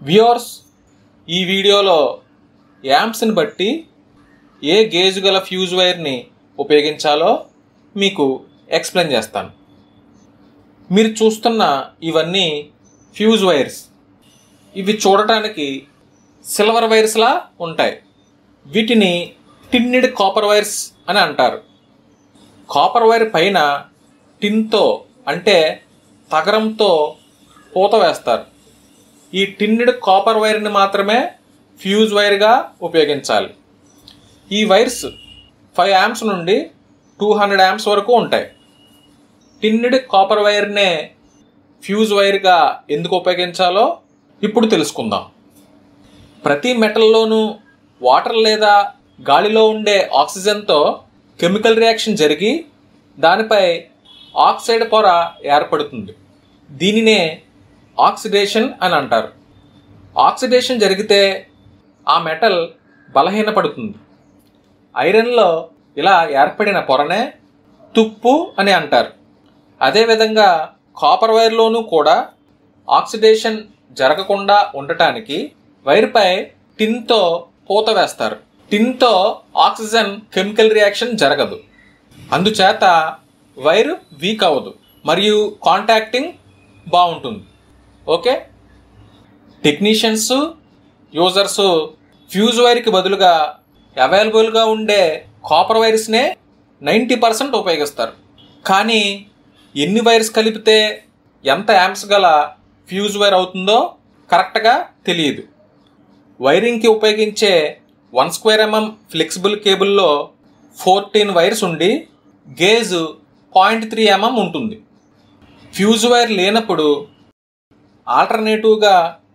viewers ఈ వీడియోలో యాంప్స్ని బట్టి ఏ గేజ్ గల ఫ్యూజ్ వైర్ని ఉపయోగించాలో మీకు ఎక్స్ప్లెయిన్ చేస్తాను మీరు చూస్తున్న ఇవన్నీ ఫ్యూజ్ వైర్స్ ఇవి చూడటానికి సిల్వర్ వైర్స్లా ఉంటాయి వీటిని టిన్నెడ్ కాపర్ వైర్స్ అని అంటారు కాపర్ వైర్ పైన టిన్తో అంటే తగరంతో పూత వేస్తారు ఈ టిన్నెడ్ కాపర్ వైర్ని మాత్రమే ఫ్యూజ్ వైర్గా ఉపయోగించాలి ఈ వైర్స్ ఫైవ్ యామ్స్ నుండి టూ హండ్రెడ్ యామ్స్ వరకు ఉంటాయి టిన్నెడ్ కాపర్ వైర్నే ఫ్యూజ్ వైర్గా ఎందుకు ఉపయోగించాలో ఇప్పుడు తెలుసుకుందాం ప్రతి మెటల్లోనూ వాటర్ లేదా గాలిలో ఉండే ఆక్సిజన్తో కెమికల్ రియాక్షన్ జరిగి దానిపై ఆక్సైడ్ పొర ఏర్పడుతుంది దీనినే ఆక్సిడేషన్ అని అంటారు ఆక్సిడేషన్ జరిగితే ఆ మెటల్ బలహీనపడుతుంది ఐరన్లో ఇలా ఏర్పడిన పొరనే తుప్పు అని అంటారు అదేవిధంగా కాపర్ వైర్లోనూ కూడా ఆక్సిడేషన్ జరగకుండా ఉండటానికి వైర్పై టిన్తో పూత వేస్తారు టిన్తో ఆక్సిజన్ కెమికల్ రియాక్షన్ జరగదు అందుచేత వైర్ వీక్ అవ్వదు మరియు కాంటాక్టింగ్ బాగుంటుంది ఓకే టెక్నీషియన్స్ యూజర్స్ ఫ్యూజ్ వైర్కి బదులుగా అవైలబుల్గా ఉండే కాపర్ వైర్స్నే నైంటీ పర్సెంట్ ఉపయోగిస్తారు కానీ ఎన్ని వైర్స్ కలిపితే ఎంత యాంప్స్ గల ఫ్యూజ్ వైర్ అవుతుందో కరెక్ట్గా తెలియదు వైరింగ్కి ఉపయోగించే వన్ స్క్వేర్ ఎంఎం ఫ్లెక్సిబుల్ కేబుల్లో ఫోర్టీన్ వైర్స్ ఉండి గేజ్ పాయింట్ త్రీ ఎంఎం ఉంటుంది ఫ్యూజ్ వైర్ లేనప్పుడు ఆల్టర్నేటివ్గా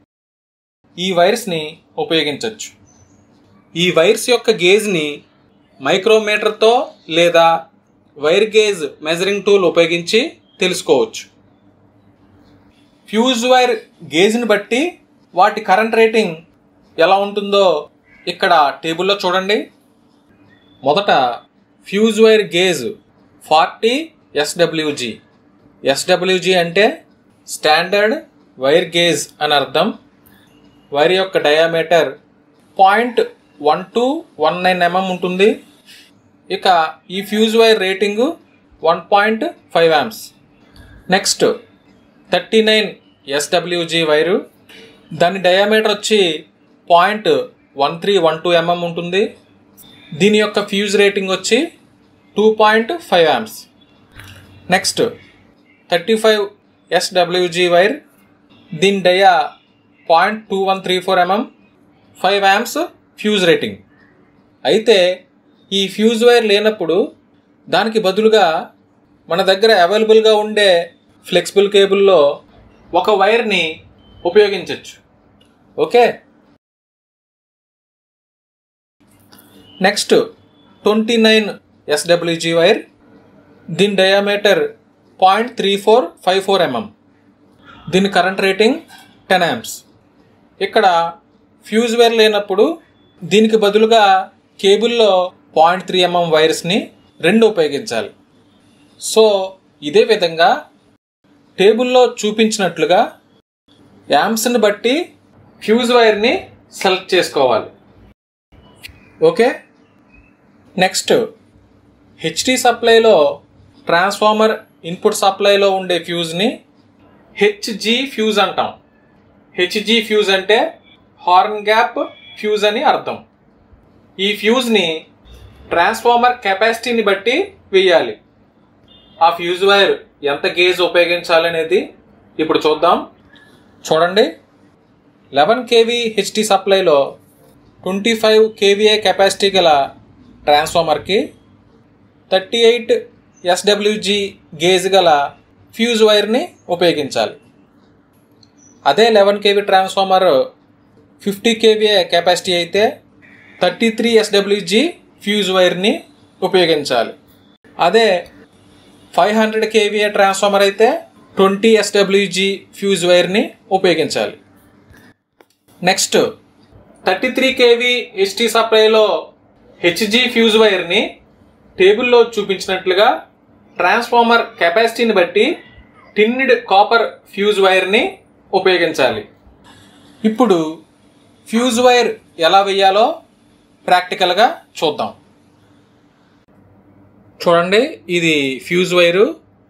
ఈ వైర్స్ని ఉపయోగించవచ్చు ఈ వైర్స్ యొక్క గేజ్ని మైక్రోమీటర్తో లేదా వైర్ గేజ్ మెజరింగ్ టూల్ ఉపయోగించి తెలుసుకోవచ్చు ఫ్యూజ్ వైర్ గేజ్ని బట్టి వాటి కరెంట్ రేటింగ్ ఎలా ఉంటుందో ఇక్కడ టేబుల్లో చూడండి మొదట fuse wire gauge forty SWG SWG అంటే స్టాండర్డ్ వైర్ గేజ్ అని అర్థం వైర్ యొక్క diameter point one two one nine mm ఉంటుంది ఇక ఈ fuse wire rating one point five amps next thirty nine SWG wire దాని డయామీటర్ వచ్చి point one three one two mm ఉంటుంది దీని యొక్క ఫ్యూజ్ రేటింగ్ వచ్చి two point five amps next thirty five SWG wire దీని dia point two one three four mm five amps fuse rating అయితే ఈ fuse wire లేనప్పుడు దానికి బదులుగా మన దగ్గర అవైలబుల్గా ఉండే ఫ్లెక్సిబుల్ కేబుల్లో ఒక వైర్ని ఉపయోగించవచ్చు okay next twenty nine SWG wire దీని diameter point three four five four mm దీని కరెంట్ రేటింగ్ టెన్ యామ్స్ ఇక్కడ ఫ్యూజ్ వైర్ లేనప్పుడు దీనికి బదులుగా కేబుల్లో పాయింట్ త్రీ ఎంఎం వైర్స్ని రెండు ఉపయోగించాలి సో ఇదే విధంగా టేబుల్లో చూపించినట్లుగా యామ్స్ని బట్టి ఫ్యూజ్ వైర్ని సెలెక్ట్ చేసుకోవాలి ఓకే నెక్స్ట్ హెచ్డి సప్లైలో ట్రాన్స్ఫార్మర్ ఇన్పుట్ సప్లైలో ఉండే ఫ్యూజ్ని హెచ్జి ఫ్యూజ్ అంటాం హెచ్జి ఫ్యూజ్ అంటే హార్న్ గ్యాప్ ఫ్యూజ్ అని అర్థం ఈ ఫ్యూజ్ని ట్రాన్స్ఫార్మర్ కెపాసిటీని బట్టి వేయాలి ఆ ఫ్యూజ్ వైర్ ఎంత గేజ్ ఉపయోగించాలనేది ఇప్పుడు చూద్దాం చూడండి లెవెన్ కేవీ హెచ్డి సప్లైలో ట్వంటీ ఫైవ్ కేవీఏ కెపాసిటీ గల ట్రాన్స్ఫార్మర్కి థర్టీ ఎయిట్ ఎస్డబ్ల్యూజీ గేజ్ గల ఫ్యూజ్ వైర్ని ఉపయోగించాలి అదే eleven KV transformer fifty KVA capacity అయితే థర్టీ త్రీ ఎస్డబ్ల్యూజీ ఫ్యూజ్ వైర్ని ఉపయోగించాలి అదే ఫైవ్ హండ్రెడ్ కేవీఏ ట్రాన్స్ఫార్మర్ అయితే ట్వంటీ ఎస్డబ్ల్యూజీ ఫ్యూజ్ వైర్ని ఉపయోగించాలి next thirty three KV HT సప్లైలో హెచ్జి ఫ్యూజ్ వైర్ని టేబుల్లో చూపించినట్లుగా ట్రాన్స్ఫార్మర్ కెపాసిటీని బట్టి టిన్నిడ్ కాపర్ ఫ్యూజ్ వైర్ని ఉపయోగించాలి ఇప్పుడు ఫ్యూజ్ వైర్ ఎలా వేయాలో ప్రాక్టికల్గా చూద్దాం చూడండి ఇది ఫ్యూజ్ వైరు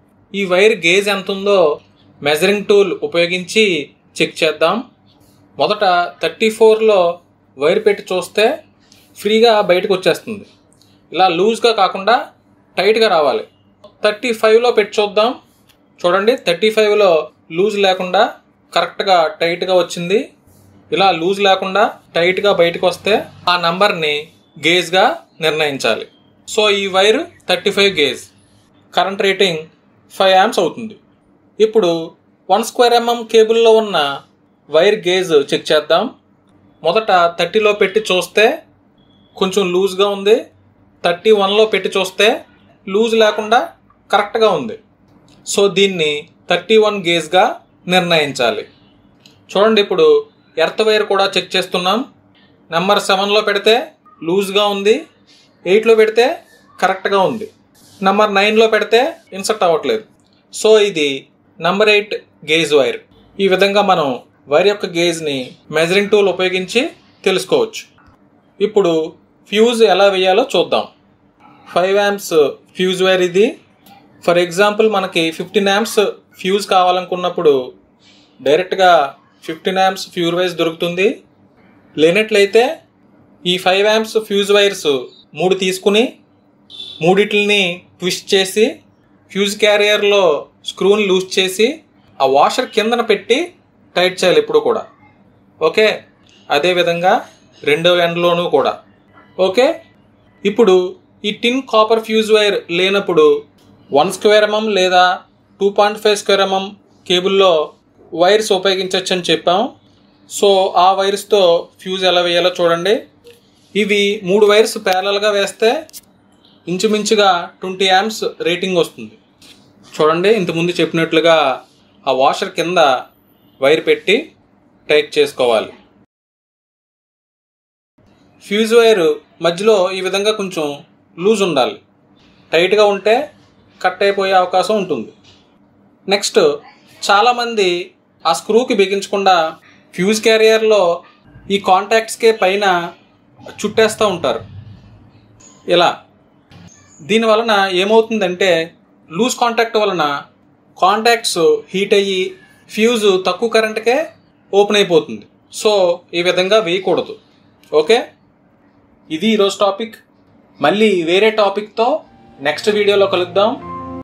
ఈ వైర్ గేజ్ ఎంత ఉందో మెజరింగ్ టూల్ ఉపయోగించి చెక్ చేద్దాం మొదట థర్టీ ఫోర్లో వైర్ పెట్టి చూస్తే ఫ్రీగా బయటకు వచ్చేస్తుంది ఇలా లూజ్గా కాకుండా టైట్గా రావాలి థర్టీ ఫైవ్లో పెట్టి చూద్దాం చూడండి థర్టీ ఫైవ్లో లూజ్ లేకుండా కరెక్ట్గా టైట్గా వచ్చింది ఇలా లూజ్ లేకుండా టైట్గా బయటకు వస్తే ఆ నంబర్ని గేజ్గా నిర్ణయించాలి సో ఈ wire thirty five gauge current rating five amps అవుతుంది ఇప్పుడు వన్ స్క్వేర్ ఎంఎం కేబుల్లో ఉన్న వైర్ గేజ్ చెక్ చేద్దాం మొదట థర్టీలో పెట్టి చూస్తే కొంచెం లూజ్గా ఉంది థర్టీ వన్లో పెట్టి చూస్తే లూజ్ లేకుండా కరెక్ట్గా ఉంది సో దీన్ని థర్టీ వన్ గేజ్గా నిర్ణయించాలి చూడండి ఇప్పుడు ఎర్త్ వైర్ కూడా చెక్ చేస్తున్నాం నెంబర్ సెవెన్లో పెడితే లూజ్గా ఉంది ఎయిట్లో పెడితే కరెక్ట్గా ఉంది నెంబర్ నైన్లో పెడితే ఇన్సర్ట్ అవ్వట్లేదు సో ఇది నెంబర్ ఎయిట్ గేజ్ వైర్ ఈ విధంగా మనం వైర్ యొక్క గేజ్ని మెజరింగ్ టూల్ ఉపయోగించి తెలుసుకోవచ్చు ఇప్పుడు ఫ్యూజ్ ఎలా వేయాలో చూద్దాం ఫైవ్ యామ్స్ ఫ్యూజ్ వైర్ ఇది ఫర్ ఎగ్జాంపుల్ మనకి ఫిఫ్టీన్ యామ్స్ ఫ్యూజ్ కావాలనుకున్నప్పుడు డైరెక్ట్గా ఫిఫ్టీన్ యామ్స్ ఫ్యూజ్ వైర్స్ దొరుకుతుంది లేనట్లయితే ఈ ఫైవ్ యామ్స్ ఫ్యూజ్ వైర్స్ మూడు తీసుకుని మూడిటిని ట్విస్ట్ చేసి ఫ్యూజ్ క్యారియర్లో స్క్రూని లూజ్ చేసి ఆ వాషర్ కిందన పెట్టి టైట్ చేయాలి ఇప్పుడు కూడా ఓకే అదేవిధంగా రెండో ఎండ్లోనూ కూడా ఓకే ఇప్పుడు ఈ టిన్ కాపర్ ఫ్యూజ్ వైర్ లేనప్పుడు వన్ స్క్వేర్ ఎంఎం లేదా two point five square mm కేబుల్లో వైర్స్ ఉపయోగించవచ్చు అని చెప్పాం సో ఆ వైర్స్తో ఫ్యూజ్ ఎలా వేయాలో చూడండి ఇవి మూడు వైర్స్ ప్యారలల్గా వేస్తే ఇంచుమించుగా ట్వంటీ యామ్స్ రేటింగ్ వస్తుంది చూడండి ఇంతకుముందు చెప్పినట్లుగా ఆ వాషర్ కింద వైర్ పెట్టి టైట్ చేసుకోవాలి ఫ్యూజ్ వైర్ మధ్యలో ఈ విధంగా కొంచెం లూజ్ ఉండాలి టైట్గా ఉంటే కట్ అయిపోయే అవకాశం ఉంటుంది నెక్స్ట్ చాలామంది ఆ స్క్రూకి బిగించకుండా ఫ్యూజ్ క్యారియర్లో ఈ కాంటాక్ట్స్కే పైన చుట్టేస్తూ ఉంటారు ఇలా దీని వలన ఏమవుతుందంటే లూజ్ కాంటాక్ట్ వలన కాంటాక్ట్స్ హీట్ అయ్యి ఫ్యూజ్ తక్కువ కరెంట్కే ఓపెన్ అయిపోతుంది సో ఈ విధంగా వేయకూడదు ఓకే ఇది ఈరోజు టాపిక్ మళ్ళీ వేరే టాపిక్తో నెక్స్ట్ వీడియోలో కలుద్దాం